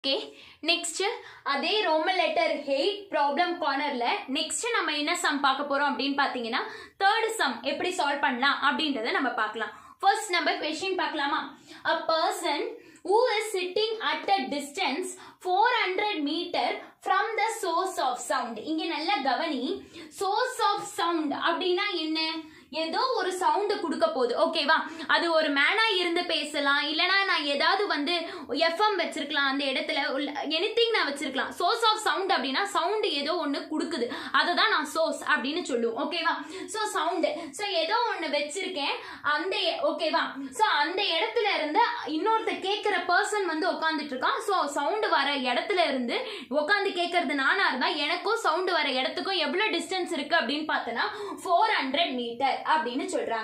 okay next அதே Roman letter eight problem கார்னர்ல next நம்ம என்ன சம் பார்க்க போறோம் அப்படின்னு பார்த்தீங்கன்னா தேர்ட் சம் எப்படி சால்வ் பண்ணலாம் அப்படின்றத நம்ம பார்க்கலாம் ஃபர்ஸ்ட் நம்ம கொஸ்டின் பார்க்கலாமா a person who is sitting at a distance 400 meter from the source of sound இங்க நல்லா கவனி source of sound அப்படின்னா என்ன ஏதோ ஒரு சவுண்டு கொடுக்க போகுது ஓகேவா அது ஒரு மேனா இருந்து பேசலாம் இல்லனா நான் ஏதாவது வந்து எஃப்எம் வச்சிருக்கலாம் அந்த இடத்துல எனிதிங் நான் வச்சிருக்கலாம் சோர்ஸ் ஆஃப் சவுண்ட் அப்படின்னா சவுண்ட் ஏதோ ஒன்று கொடுக்குது அதை தான் நான் சோர்ஸ் அப்படின்னு சொல்லுவோம் ஓகேவா ஸோ சவுண்டு ஸோ ஏதோ ஒன்று வச்சிருக்கேன் அந்த ஓகேவா ஸோ அந்த இடத்துல இருந்து இன்னொருத்த கேட்குற பர்சன் வந்து உட்காந்துட்டு இருக்கான் ஸோ சவுண்டு வர இடத்துல இருந்து உட்காந்து கேட்கறது நானா இருந்தா எனக்கும் சவுண்டு வர இடத்துக்கும் எவ்வளோ டிஸ்டன்ஸ் இருக்கு அப்படின்னு பார்த்தோன்னா ஃபோர் ஹண்ட்ரட் மீட்டர் அப்படின்னு சொல்றாங்க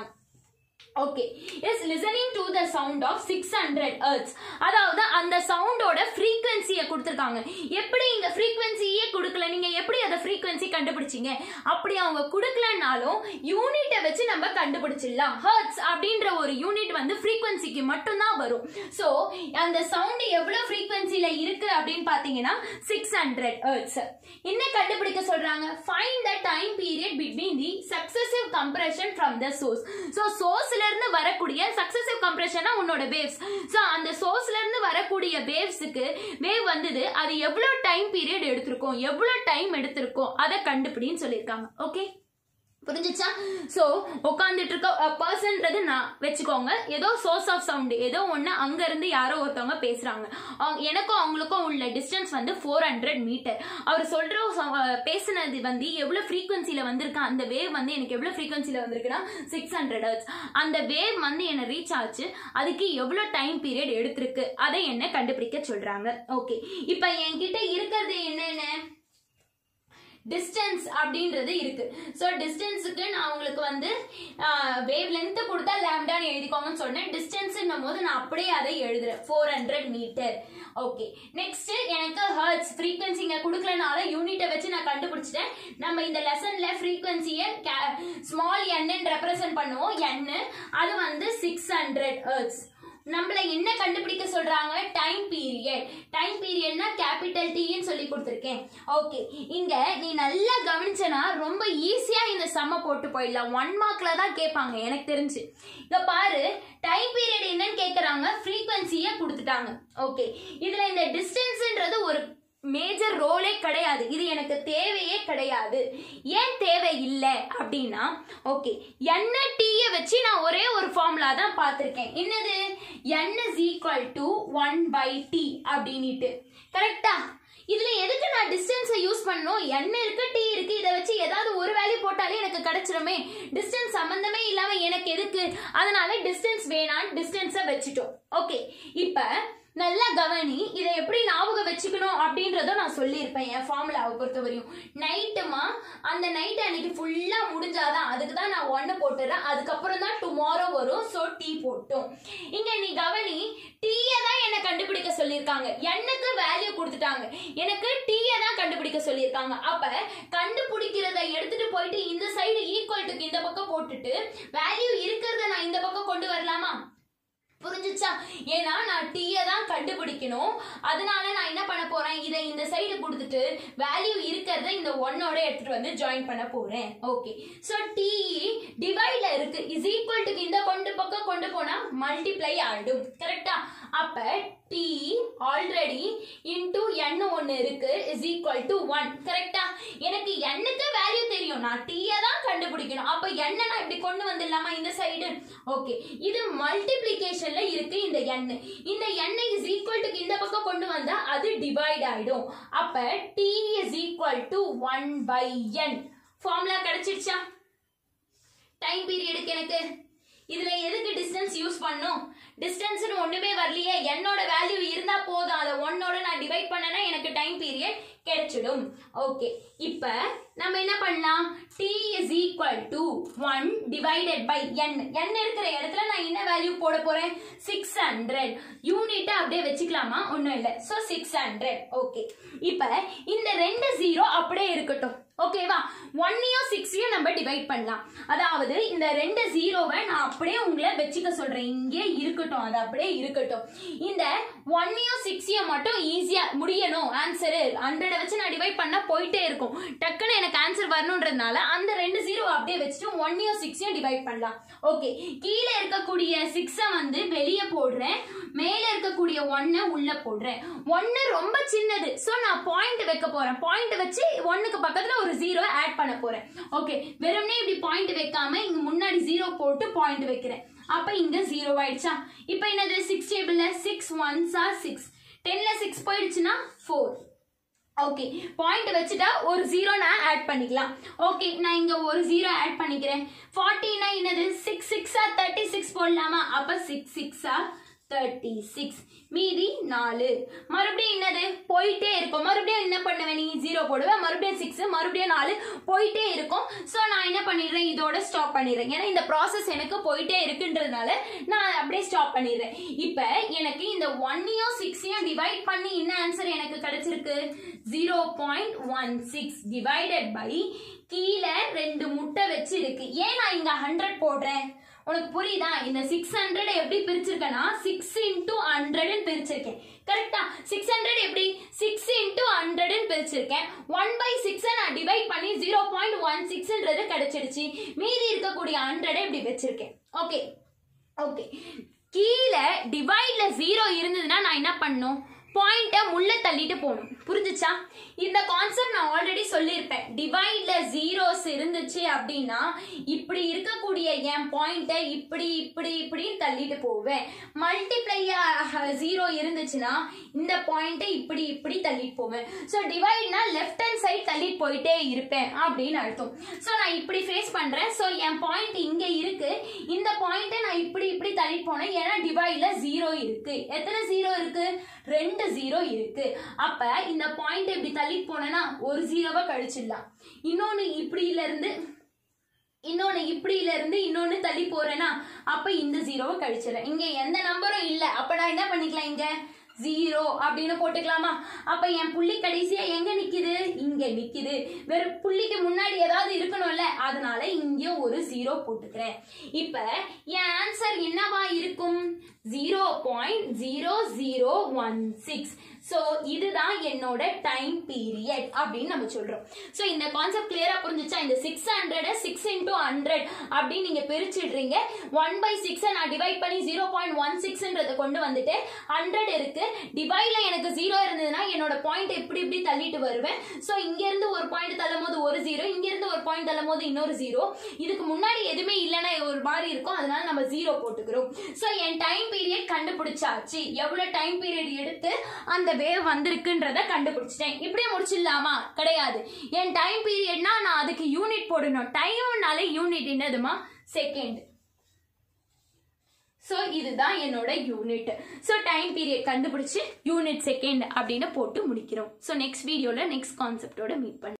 okay is listening to the sound of six hundred hertz அதாவது அந்த சவுண்டோட ஃப்ரீக்வன்சியை கொடுத்துருக்காங்க எப்படி இங்க ஃப்ரீக்வன்சியே கொடுக்கல நீங்க எப்படி அதை ஃப்ரீக்வன்சி கண்டுபிடிச்சீங்க அப்படி அவங்க கொடுக்கலனாலும் யூனிட்டை வச்சு நம்ம கண்டுபிடிச்சிடலாம் ஹர்ட்ஸ் அப்படின்ற ஒரு யூனிட் வந்து ஃப்ரீக்வன்சிக்கு மட்டும்தான் வரும் ஸோ அந்த சவுண்ட் எவ்வளோ ஃப்ரீக்வன்சியில் இருக்கு அப்படின்னு பார்த்தீங்கன்னா சிக்ஸ் ஹண்ட்ரட் எர்த்ஸ் என்ன கண்டுபிடிக்க சொல்றாங்க find the time period between the successive compression from the source so சோர்ஸ்ல இருந்து வரக்கூடிய சக்சசிவ் கம்ப்ரெஷனா உன்னோட வேவ்ஸ் ஸோ அந்த சோர்ஸ்ல இருந்து வரக்கூடிய வேவ்ஸுக்கு வேவ் வந்தது அது எவ்வளோ டைம் பீரியட் எடுத்திருக்கோம் எவ்வளோ டைம் எடுத்திருக்கோம் அதை கண்டுபிடின்னு சொல்லியிருக்காங்க ஓகே புரிஞ்சிச்சா ஸோ உட்காந்துட்டு இருக்க பர்சன்றது நான் வச்சுக்கோங்க ஏதோ சோர்ஸ் ஆஃப் சவுண்டு ஏதோ ஒன்று அங்கேருந்து யாரோ ஒருத்தவங்க பேசுகிறாங்க அவங்க எனக்கும் அவங்களுக்கும் உள்ள டிஸ்டன்ஸ் வந்து ஃபோர் ஹண்ட்ரட் மீட்டர் அவர் சொல்கிற பேசுனது வந்து எவ்வளோ ஃப்ரீக்வன்சியில் வந்திருக்கு அந்த வேவ் வந்து எனக்கு எவ்வளோ ஃப்ரீக்வன்சியில் வந்திருக்குன்னா சிக்ஸ் ஹண்ட்ரட் ஹர்ட்ஸ் அந்த வேவ் வந்து என்னை ரீச் ஆச்சு அதுக்கு எவ்வளோ டைம் பீரியட் எடுத்திருக்கு அதை என்ன கண்டுபிடிக்க சொல்கிறாங்க ஓகே இப்போ என்கிட்ட இருக்கிறது என்னென்ன டிஸ்டன்ஸ் அப்படின்றது இருக்கு ஸோ டிஸ்டன்ஸுக்கு நான் உங்களுக்கு வந்து வேவ் லென்த்து கொடுத்தா லேம்டான்னு எழுதிக்கோங்கன்னு சொன்னேன் டிஸ்டன்ஸ்னும் போது நான் அப்படியே அதை எழுதுறேன் four hundred metre okay next எனக்கு ஹர்ட்ஸ் ஃப்ரீக்வன்சி இங்கே கொடுக்கலனால யூனிட்டை வச்சு நான் கண்டுபிடிச்சிட்டேன் நம்ம இந்த லெசன்ல ஃப்ரீக்வன்சியை ஸ்மால் என்னு ரெப்ரசென்ட் பண்ணுவோம் என்னு அது வந்து சிக்ஸ் ஹண்ட்ரட் ஹர்ட்ஸ் நம்மள என்ன கண்டுபிடிக்க சொல்றாங்க டைம் பீரியட் டைம் பீரியட்னா கேபிட்டல் டின்னு சொல்லி கொடுத்துருக்கேன் ஓகே இங்க நீ நல்லா கவனிச்சனா ரொம்ப ஈஸியா இந்த சம்ம போட்டு போயிடலாம் ஒன் மார்க்ல தான் கேட்பாங்க எனக்கு தெரிஞ்சு இங்க பாரு டைம் பீரியட் என்னன்னு கேக்குறாங்க ஃப்ரீக்வன்சியை கொடுத்துட்டாங்க ஓகே இதுல இந்த டிஸ்டன்ஸ்ன்றது ஒரு மேஜர் ரோலே கிடையாது இது எனக்கு தேவையே கிடையாது ஏன் தேவை இல்லை அப்படின்னா ஓகே என்ன டீயை வச்சு நான் ஒரே ஒரு ஃபார்முலா தான் பார்த்துருக்கேன் என்னது n is equal to one by T அப்படின்ட்டு கரெக்டா இதுல எதுக்கு நான் டிஸ்டன்ஸை யூஸ் பண்ணணும் என்ன இருக்கு டி இருக்கு இதை வச்சு ஏதாவது ஒரு வேல்யூ போட்டாலே எனக்கு கிடைச்சிருமே டிஸ்டன்ஸ் சம்பந்தமே இல்லாம எனக்கு எதுக்கு அதனால டிஸ்டன்ஸ் வேணாம் டிஸ்டன்ஸை வச்சுட்டோம் ஓகே இப்போ நல்லா கவனி இதை எப்படி ஞாபகம் வச்சுக்கணும் அப்படின்றத நான் சொல்லியிருப்பேன் என் ஃபார்முலாவை பொறுத்தவரையும் நைட்டுமா அந்த நைட் அன்னைக்கு ஃபுல்லாக முடிஞ்சாதான் அதுக்கு தான் நான் ஒன்று போட்டுறேன் அதுக்கப்புறம் தான் டுமாரோ வரும் ஸோ டீ போட்டோம் இங்கே நீ கவனி டீயை தான் என்னை கண்டுபிடிக்க சொல்லியிருக்காங்க எண்ணுக்கு வேல்யூ கொடுத்துட்டாங்க எனக்கு டீயை தான் கண்டுபிடிக்க சொல்லியிருக்காங்க அப்போ கண்டுபிடிக்கிறத எடுத்துட்டு போயிட்டு இந்த சைடு ஈக்குவல் டுக்கு இந்த பக்கம் போட்டுட்டு வேல்யூ இருக்கிறத நான் இந்த பக்கம் கொண்டு வரலாமா புரிஞ்சுச்சா ஏன்னா நான் டீயை தான் கண்டுபிடிக்கணும் அதனால நான் என்ன பண்ண போறேன் இதை இந்த சைடு கொடுத்துட்டு வேல்யூ இருக்கிறத இந்த ஒன்னோட எடுத்துட்டு வந்து ஜாயின் பண்ண போறேன் ஓகே ஸோ டி டிவைட்ல இருக்கு இஸ் ஈக்குவல் டு இந்த கொண்டு பக்கம் கொண்டு போனா மல்டிப்ளை ஆயிடும் கரெக்டா அப்ப டி ஆல்ரெடி இன்டூ என் ஒன்று இருக்கு இஸ் ஈக்குவல் டு ஒன் கரெக்டா எனக்கு எண்ணுக்கு வேல்யூ தெரியும் நான் டீயை தான் கண்டுபிடிக்கணும் அப்ப எண்ணை நான் இப்படி கொண்டு வந்துடலாமா இந்த சைடு ஓகே இது மல்டிப்ளிகேஷன்ல இருக்கு இந்த எண் இந்த எண்ணை இஸ் ஈக்குவல் டு இந்த பக்கம் கொண்டு வந்தா அது டிவைட் ஆயிடும் அப்ப T is equal to one by n formula கிடைச்சிருச்சா டைம் பீரியடுக்கு எனக்கு இதுல எதுக்கு டிஸ்டன்ஸ் யூஸ் பண்ணும் டிஸ்டன்ஸ்னு ஒண்ணுமே வரலையே என்னோட வேல்யூ இருந்தா போதும் அதை ஒன்னோட நான் டிவைட் பண்ணனா எனக்கு டைம் பீரியட் கிடைச்சிடும் ஓகே இப்போ நம்ம என்ன பண்ணலாம் t is equal to 1 divided by n n இருக்கிற இடத்துல நான் என்ன வேல்யூ போட போறேன் 600 யூனிட் அப்படியே வச்சுக்கலாமா ஒன்றும் இல்லை ஸோ சிக்ஸ் ஹண்ட்ரட் ஓகே இப்போ இந்த ரெண்டு ஜீரோ அப்படியே இருக்கட்டும் ஓகேவா ஒன்னையும் சிக்ஸையும் நம்ம டிவைட் பண்ணலாம் அதாவது இந்த ரெண்டு ஜீரோவை நான் அப்படியே உங்களை வச்சுக்க சொல்றேன் இங்கே இருக்கட்டும் அது அப்படியே இருக்கட்டும் இந்த ஒன்னையும் சிக்ஸையும் மட்டும் ஈஸியா முடியணும் ஆன்சரு ஹண்ட்ரடை வச்சு நான் டிவைட் பண்ணா போயிட்டே இருக்கும் டக்குன்னு எனக்கு ஆன்சர் வரணுன்றதுனால அந்த ரெண்டு ஜீரோ அப்படியே வச்சுட்டு ஒன்னையும் சிக்ஸையும் டிவைட் பண்ணலாம் ஓகே கீழே இருக்கக்கூடிய சிக்ஸை வந்து வெளியே போடுறேன் மேலே இருக்கக்கூடிய ஒன்னை உள்ள போடுறேன் ஒன்னு ரொம்ப சின்னது ஸோ நான் பாயிண்ட் வைக்க போறேன் பாயிண்ட் வச்சு ஒன்னுக்கு பக்கத்துல ஒரு ஜீரோ ஆட் பண்ண போறேன் ஓகே வெறும்னே இப்படி பாயிண்ட் வைக்காம இங்க முன்னாடி ஜீரோ போட்டு பாயிண்ட் வைக்கிறேன் அப்ப இங்க ஜீரோ ஆயிடுச்சா இப்போ என்னது சிக்ஸ் டேபிள்ல சிக்ஸ் ஒன்ஸ் ஆர் சிக்ஸ் டென்ல சிக்ஸ் போயிடுச்சுன்னா ஃபோர் ஓகே பாயிண்ட் வச்சுட்டா ஒரு ஜீரோ நான் ஆட் பண்ணிக்கலாம் ஓகே நான் இங்க ஒரு ஜீரோ ஆட் பண்ணிக்கிறேன் ஃபார்ட்டினா என்னது சிக்ஸ் சிக்ஸா தேர்ட்டி சிக்ஸ் போடலாமா அப்ப சிக்ஸ் சிக்ஸா தேர்ட்டி சிக்ஸ் மீதி நாலு மறுபடியும் என்னது போயிட்டே இருக்கும் மறுபடியும் என்ன பண்ணுவேன் நீ ஜீரோ போடுவேன் மறுபடியும் சிக்ஸ் மறுபடியும் நாலு போயிட்டே இருக்கும் ஸோ நான் என்ன பண்ணிடுறேன் இதோட ஸ்டாப் பண்ணிடுறேன் ஏன்னா இந்த ப்ராசஸ் எனக்கு போயிட்டே இருக்குன்றதுனால நான் அப்படியே ஸ்டாப் பண்ணிடுறேன் இப்போ எனக்கு இந்த ஒன்னையும் சிக்ஸையும் டிவைட் பண்ணி என்ன ஆன்சர் எனக்கு கிடைச்சிருக்கு zero point one six divided by கீழே ரெண்டு முட்டை வச்சு இருக்கு ஏன் நான் இங்க ஹண்ட்ரட் போடுறேன் உனக்கு புரியுதா இந்த சிக்ஸ் ஹண்ட்ரட் எப்படி பிரிச்சிருக்கேன்னா சிக்ஸ் இன்டூ ஹண்ட்ரட்னு பிரிச்சிருக்கேன் கரெக்டா சிக்ஸ் ஹண்ட்ரட் எப்படி சிக்ஸ் இன்டூ ஹண்ட்ரட்னு பிரிச்சிருக்கேன் ஒன் பை சிக்ஸை நான் டிவைட் பண்ணி ஜீரோ பாயிண்ட் ஒன் சிக்ஸ்ன்றது கிடைச்சிடுச்சு மீதி இருக்கக்கூடிய ஹண்ட்ரடை இப்படி வச்சிருக்கேன் ஓகே ஓகே கீழே டிவைட்ல ஜீரோ இருந்ததுன்னா நான் என்ன பண்ணும் பாயிண்ட்டை முள்ள தள்ளிட்டு போகணும் புரிஞ்சுச்சா இந்த கான்செப்ட் நான் ஆல்ரெடி சொல்லியிருப்பேன் டிவைட்ல ஜீரோஸ் இருந்துச்சு அப்படின்னா இப்படி இருக்கக்கூடிய என் பாயிண்ட்டை இப்படி இப்படி இப்படின்னு தள்ளிட்டு போவேன் மல்டிப்ளை ஜீரோ இருந்துச்சுன்னா இந்த பாயிண்ட்டை இப்படி இப்படி தள்ளிட்டு போவேன் ஸோ டிவைட்னா லெஃப்ட் ஹேண்ட் சைட் தள்ளிட்டு போயிட்டே இருப்பேன் அப்படின்னு அர்த்தம் ஸோ நான் இப்படி ஃபேஸ் பண்றேன் ஸோ என் பாயிண்ட் இங்க இருக்கு இந்த பாயிண்ட்டை நான் இப்படி இப்படி தள்ளிட்டு போனேன் ஏன்னா டிவைட்ல ஜீரோ இருக்கு எத்தனை ஜீரோ இருக்கு ரெண்டு ஜீரோ இருக்கு அப்ப இந்த பாயிண்ட் இப்படி தள்ளிட்டு போனேன்னா ஒரு ஜீரோவை கழிச்சிடலாம் இன்னொன்னு இப்படில இருந்து இன்னொன்னு இப்படில இருந்து இன்னொன்னு தள்ளி போறேன்னா அப்ப இந்த ஜீரோவை கழிச்சிடறேன் இங்க எந்த நம்பரும் இல்ல அப்ப நான் என்ன பண்ணிக்கலாம் இங்க ஜீரோ அப்படின்னு போட்டுக்கலாமா அப்ப என் புள்ளி கடைசியா எங்க நிக்குது இங்க நிக்குது வெறும் புள்ளிக்கு முன்னாடி ஏதாவது இருக்கணும்ல அதனால இங்க ஒரு ஜீரோ போட்டுக்கிறேன் இப்ப என் ஆன்சர் என்னவா இருக்கும் zero point zero zero one six so இதுதான் என்னோட டைம் பீரியட் அப்படின்னு நம்ம சொல்றோம் ஸோ இந்த கான்செப்ட் கிளியரா புரிஞ்சுச்சா இந்த six hundred six into hundred அப்படின்னு நீங்க பிரிச்சிடுறீங்க ஒன் பை சிக்ஸை நான் டிவைட் பண்ணி ஜீரோ பாயிண்ட் ஒன் சிக்ஸ்ன்றதை கொண்டு வந்துட்டு ஹண்ட்ரட் இருக்கு டிவைட்ல எனக்கு ஜீரோ இருந்ததுன்னா என்னோட பாயிண்ட் இப்படி இப்படி தள்ளிட்டு வருவேன் ஸோ இங்க இருந்து ஒரு பாயிண்ட் தள்ளும் போது ஒரு ஜீரோ இங்க இருந்து ஒரு பாயிண்ட் தள்ளும் போது இன்னொரு ஜீரோ இதுக்கு முன்னாடி எதுவுமே இல்லைன்னா ஒரு மாதிரி இருக்கும் அதனால நம்ம ஜீரோ போட்டுக்கிறோம் ஸோ என் டைம் பீரியட் கண்டுபிடிச்சாச்சு எவ்வளவு டைம் பீரியட் எடுத்து அந்த வேவ் வந்திருக்குன்றத கண்டுபிடிச்சிட்டேன் இப்படியே முடிச்சிடலாமா கிடையாது என் டைம் பீரியட்னா நான் அதுக்கு யூனிட் போடணும் டைம்னாலே யூனிட் என்னதுமா செகண்ட் ஸோ இதுதான் என்னோட யூனிட் ஸோ டைம் பீரியட் கண்டுபிடிச்சு யூனிட் செகண்ட் அப்படின்னு போட்டு முடிக்கிறோம் ஸோ நெக்ஸ்ட் வீடியோவில் நெக்ஸ்ட் கான்செப்டோட மீட் பண்ண